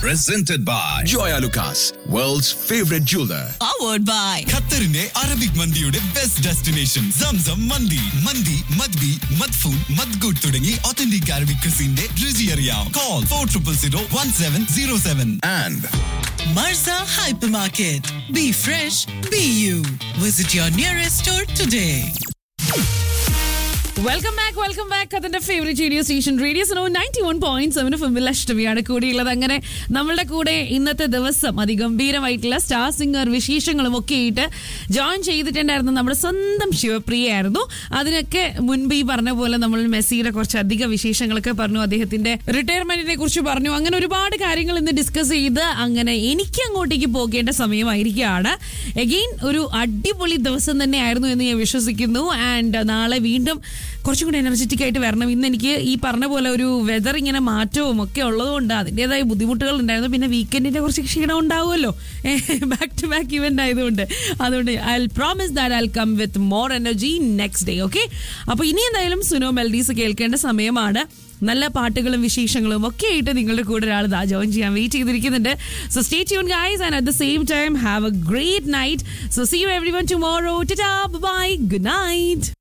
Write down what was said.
presented by Joya Lucas, world's favorite jeweler. powered by ഖത്തറിന്റെ Arabic മന്തിയുടെ best destination Zamzam മന്തി മന്തി മദ്ബി മദ്ഫൂൻ മദ്ഗുഡ് തുടങ്ങി ഒത്തന്റിക് അറബിക് ക്രിസിന്റെ രുചി അറിയാം call for triple zero one seven zero seven And Marza Hypermarket. Be fresh, be you. Visit your nearest store today. Welcome back welcome back അതിന്റെ favourite radio station radio Suno ninety one point seven ഫിമിൽ അഷ്ടമിയാണ് കൂടിയുള്ളത് അങ്ങനെ നമ്മളുടെ കൂടെ ഇന്നത്തെ ദിവസം അതിഗംഭീരമായിട്ടുള്ള star singer വിശേഷങ്ങളും ഒക്കെ ആയിട്ട് ജോയിൻ ചെയ്തിട്ടുണ്ടായിരുന്നു നമ്മുടെ സ്വന്തം ശിവപ്രിയയായിരുന്നു അതിനൊക്കെ മുൻപ് ഈ പറഞ്ഞ പോലെ നമ്മൾ മെസ്സിയുടെ കുറച്ച് അധിക വിശേഷങ്ങളൊക്കെ പറഞ്ഞു അദ്ദേഹത്തിന്റെ റിട്ടയർമെന്റിനെ കുറിച്ച് പറഞ്ഞു അങ്ങനെ ഒരുപാട് കാര്യങ്ങൾ ഇന്ന് ഡിസ്കസ് ചെയ്ത് അങ്ങനെ എനിക്ക് അങ്ങോട്ടേക്ക് പോകേണ്ട സമയമായിരിക്കുകയാണ് എഗെയിൻ ഒരു അടിപൊളി ദിവസം തന്നെയായിരുന്നു എന്ന് ഞാൻ വിശ്വസിക്കുന്നു ആൻഡ് നാളെ വീണ്ടും കുറച്ചും കൂടി എനർജറ്റിക് ആയിട്ട് വരണം ഇന്ന് എനിക്ക് ഈ പറഞ്ഞ പോലെ ഒരു വെതർ ഇങ്ങനെ മാറ്റവും ഒക്കെ ഉള്ളതുകൊണ്ട് അതിൻ്റെതായ ബുദ്ധിമുട്ടുകൾ ഉണ്ടായിരുന്നു പിന്നെ വീക്കെൻഡിന്റെ കുറച്ച് ക്ഷീണം ഉണ്ടാവുമല്ലോ ബാക്ക് ടു ബാക്ക് ഇവന്റ് ആയതുകൊണ്ട് അതുകൊണ്ട് I promise that I come with more energy next day okay അപ്പോൾ ഇനി എന്തായാലും സുനോ മെൽഡീസ് കേൾക്കേണ്ട സമയമാണ് നല്ല പാട്ടുകളും വിശേഷങ്ങളും ഒക്കെ ആയിട്ട് നിങ്ങളുടെ കൂടെ ഒരാൾ ദാ ജോയിൻ ചെയ്യാൻ വെയിറ്റ് ചെയ്തിരിക്കുന്നുണ്ട് so stay tune guys and at the same time have a great night so see you everyone tomorrow ടാ ബൈ ഗുഡ് നൈറ്റ്